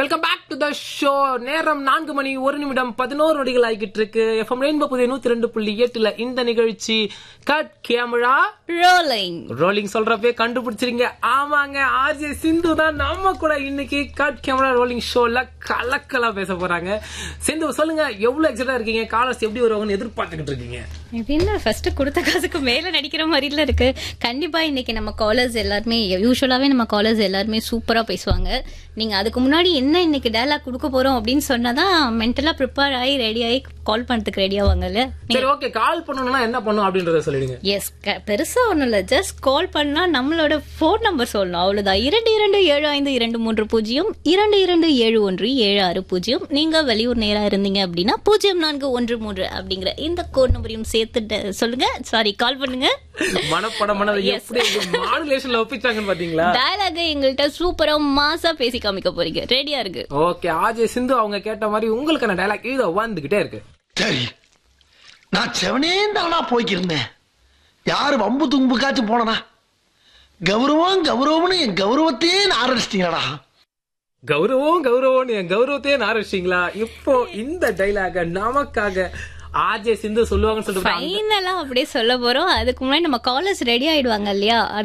welcome back to the show நேரம் நான்கு மணி ஒரு நிமிடம் பதினோரு நொடிகள் ஆகிட்டு இருக்கு எஃப்எம் ரெயின்போ புதிய நூத்தி ரெண்டு புள்ளி எட்டுல இந்த நிகழ்ச்சி கட் கேமரா ரோலிங் ரோலிங் சொல்றப்பே கண்டுபிடிச்சிருங்க ஆமாங்க ஆர்ஜே சிந்து தான் நம்ம கூட இன்னைக்கு கட் கேமரா ரோலிங் ஷோல கலக்கலா பேச போறாங்க சிந்து சொல்லுங்க எவ்வளவு எக்ஸைட்டா இருக்கீங்க காலர்ஸ் எப்படி வருவாங்கன்னு எதிர்பார்த்துக்கிட்டு இருக்கீங்க இது என்ன ஃபர்ஸ்ட் கொடுத்த காசுக்கு மேல நடிக்கிற மாதிரில இருக்கு கண்டிப்பா இன்னைக்கு நம்ம காலர்ஸ் எல்லாருமே யூஸ்வலாவே நம்ம காலர்ஸ் எல்லாருமே சூப்பரா பேசுவாங்க நீங்க அதுக்கு முன்னாடி என்ன இன்னைக்கு டயலாக் கொடுக்க போறோம் அப்படின்னு சொன்னாதான் மென்டலா ப்ரிப்பேர் ஆகி ரெடி ஆகி கால் பண்றதுக்கு ரெடி ஆவாங்கல்ல சரி ஓகே கால் பண்ணணும்னா என்ன பண்ணும் அப்படின்றத சொல்லிடுங்க எஸ் பெருசா ஒண்ணும் இல்ல ஜஸ்ட் கால் பண்ணா நம்மளோட ஃபோன் நம்பர் சொல்லணும் அவ்வளவுதான் இரண்டு இரண்டு ஏழு ஐந்து இரண்டு மூன்று பூஜ்ஜியம் இரண்டு இரண்டு ஏழு ஒன்று ஏழு ஆறு பூஜ்ஜியம் நீங்க வெளியூர் நேரா இருந்தீங்க அப்படின்னா பூஜ்ஜியம் நான்கு ஒன்று மூன்று அப்படிங்கிற இந்த கோட் நம்பரையும் சேர்த்துட்டு சொல்லுங்க சாரி கால் பண்ணுங்க மனப்படம் மனதை எப்படி மாடுலேஷன்ல ஒப்பிச்சாங்கன்னு பாத்தீங்களா டயலாக எங்கள்கிட்ட சூப்பரா மாசா பேசி காமிக்க போறீங்க ரெடியா இருக்கு ஓகே ஆஜய் சிந்து அவங்க கேட்ட மாதிரி உங்களுக்கான டைலாக் இதோ வந்துகிட்டே இருக்கு சரி நான் செவனே தானா போய்க்கிருந்தேன் யாரு வம்பு தும்புக்காச்சும் போனனா கௌரவம் கௌரவம்னு என் கௌரவத்தையே ஆரம்பிச்சிட்டீங்களா கௌரவம் கௌரவம் என் கௌரவத்தையே ஆரம்பிச்சிங்களா இப்போ இந்த டைலாக நமக்காக ஆஜய் சிந்து சொல்லுவாங்கன்னு சொல்லிட்டு ஃபைனலா அப்படியே சொல்ல போறோம் அதுக்கு முன்னாடி நம்ம காலர்ஸ் ரெடி ஆயிடுவாங்க இல்லையா